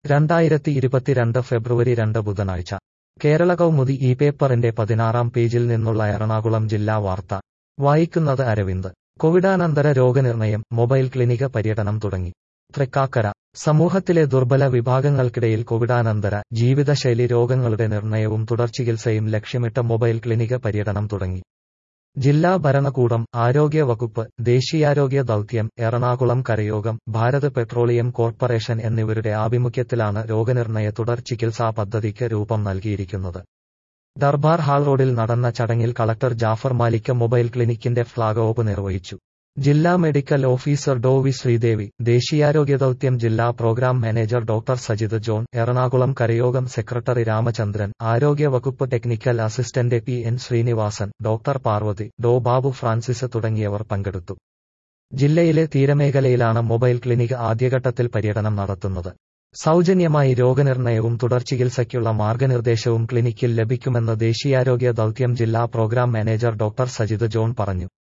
രണ്ടായിരത്തി ഇരുപത്തിരണ്ട് ഫെബ്രുവരി രണ്ട് ബുധനാഴ്ച കേരള കൗമുദി ഈ പേപ്പറിന്റെ പതിനാറാം പേജിൽ നിന്നുള്ള എറണാകുളം ജില്ലാ വാർത്ത വായിക്കുന്നത് അരവിന്ദ് കോവിഡാനന്തര രോഗനിർണയം മൊബൈൽ ക്ലിനിക പര്യടനം തുടങ്ങി തൃക്കാക്കര സമൂഹത്തിലെ ദുർബല വിഭാഗങ്ങൾക്കിടയിൽ കോവിഡാനന്തര ജീവിതശൈലി രോഗങ്ങളുടെ നിർണയവും തുടർചികിത്സയും ലക്ഷ്യമിട്ട് മൊബൈൽ ക്ലിനിക പര്യടനം തുടങ്ങി ജില്ലാ ഭരണകൂടം ആരോഗ്യ വകുപ്പ് ദേശീയാരോഗ്യ ദൗത്യം എറണാകുളം കരയോഗം ഭാരത് പെട്രോളിയം കോർപ്പറേഷൻ എന്നിവരുടെ ആഭിമുഖ്യത്തിലാണ് രോഗനിർണയ തുടർ ചികിത്സാ പദ്ധതിക്ക് രൂപം നൽകിയിരിക്കുന്നത് ദർബാർ ഹാൾ റോഡിൽ നടന്ന ചടങ്ങിൽ കളക്ടർ ജാഫർ മാലിക് മൊബൈൽ ക്ലിനിക്കിന്റെ ഫ്ളാഗ് ഓഫ് നിർവഹിച്ചു ജില്ലാ medical officer Dr V Sreedevi ദേശീയാരോഗ്യ ദൗത്യം ജില്ലാ programme manager doctor Sajith John Ernakulam Karayogam secretary Ramachandran ആരോഗ്യ വകുപ്പ് technical assistant P N Srinivasan doctor Parvathi Dr Babu Francis തുടങ്ങിയവർ പങ്കെടുത്തു ജില്ലയിലെ തീരമേഖലയിലാണ് മൊബൈൽ ക്ലിനിക് ആദ്യഘട്ടത്തിൽ പര്യടനം നടത്തുന്നത് സൗജന്യമായി രോഗനിർണയവും തുടർചികിത്സയ്ക്കുള്ള മാർഗനിർദ്ദേശവും ക്ലിനിക്കിൽ ലഭിക്കുമെന്ന് ദേശീയാരോഗ്യ ദൗത്യം ജില്ലാ programme manager doctor Sajith John പറഞ്ഞു